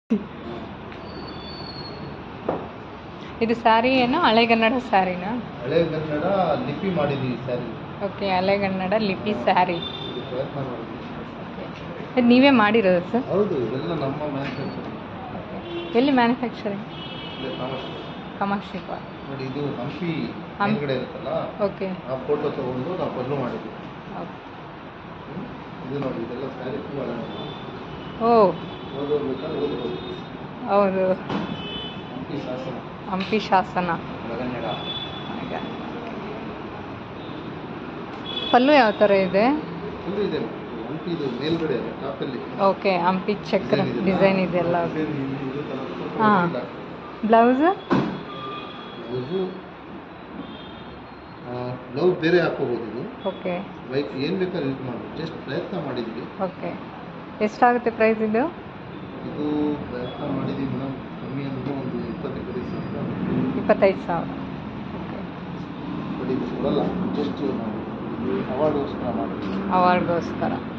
ಇದು ಸ್ಯಾರಿ ಏನೋ ಹಳೆಗನ್ನಡ ಸ್ಯಾರಿನಾ ಹಳೆ ಕನ್ನಡ ಲಿಪಿ ಮಾಡಿದ್ದೀವಿ ಸ್ಯಾರಿ ಓಕೆ ಹಳೆಗನ್ನಡ ಲಿಪಿ ಸ್ಯಾರಿ ಇದು ಪ್ರಯತ್ನ ಮಾಡಿದ್ದೀವಿ ಇದು ನೀವೇ ಮಾಡಿರೋದು ಸರ್ ಹೌದು ಇವೆಲ್ಲ ನಮ್ಮ ಮ್ಯಾನುಫ್ಯಾಕ್ಚರಿಂಗ್ ಎಲ್ಲಿ ಮ್ಯಾನುಫ್ಯಾಕ್ಚರಿಂಗ್ ಇಲ್ಲೇ ಕಾಮರ್ಸ್ ಕಾಮಾಕ್ಷಿ ಪಾರ್ಕ್ ನೋಡಿ ಇದು ಹಂಪಿ ಹಂ- ಮೇಲ್ಗಡೆ ಇರುತ್ತಲ್ಲ ಓಕೆ ಆ ಫೋಟೋ ತಗೊಂಡು ನಾವು ಪಲ್ಲು ಮಾಡಿದ್ವಿ ಓಕೆ ಹ್ಮ್? ಇದು ನೋಡಿ ಇದೆಲ್ಲ ಸ್ಯಾರಿ ತುಂಬ ಓ ಓದೋರು ಬೇಕಾದ್ರೆ ಓದ್ಬೋದು ಹೌದು ಹಂಪಿ ಶಾಸನ ಹಂಪಿ ಶಾಸನ ಹಳೆಗನ್ನಡ ಹಾಗೆ. ಪಲ್ಲು ಯಾವ ಥರ ಇದೆ ಫುಲ್ ಇದೆ ಹಂಪಿ ಇದು ಮೇಲ್ಗಡೆ ಟಾಪಲ್ಲಿ ಓಕೆ ಹಂಪಿ ಚಕ್ರ ಡಿಸೈನ್ ಇದೆಲ್ಲ ಹಾ. ಹಾಂ ಬ್ಲೌಸ್ ಬ್ಲೌಸು ಬ್ಲೌಸ್ ಬೇರೆ ಹಾಕೋಬೋದು ಇದು ಓಕೆ ಬೈಕ್ ಏನು ಬೇಕಾದ್ರೆ ಯೂಸ್ ಮಾಡ್ಬೋದು ಜಸ್ಟ್ ಪ್ರಯತ್ನ ಮಾಡಿದ್ವಿ ಓಕೆ ಎಷ್ಟಾಗುತ್ತೆ ಪ್ರೈಸ್ ಇದು ಇದು ಪ್ರಯತ್ನ ಮಾಡಿದ್ವಿ ಮೇಡಮ್ ಕಮ್ಮಿ ಅಂದ್ರೆ ಒಂದು ಇಪ್ಪತ್ತು ಇಪ್ಪತ್ತೈದು ಸಾವಿರ ಇಪ್ಪತ್ತೈದು ಸಾವಿರ ಓಕೆ ಬಟ್ ಇದು ಕೊಡಲ್ಲ ಜಸ್ಟ್ ನಾವು ಅವಾರ್ಡ್ಗೋಸ್ಕರ ಮಾಡಿದ್ವಿ ಅವಾರ್ಡ್ಗೋಸ್ಕರ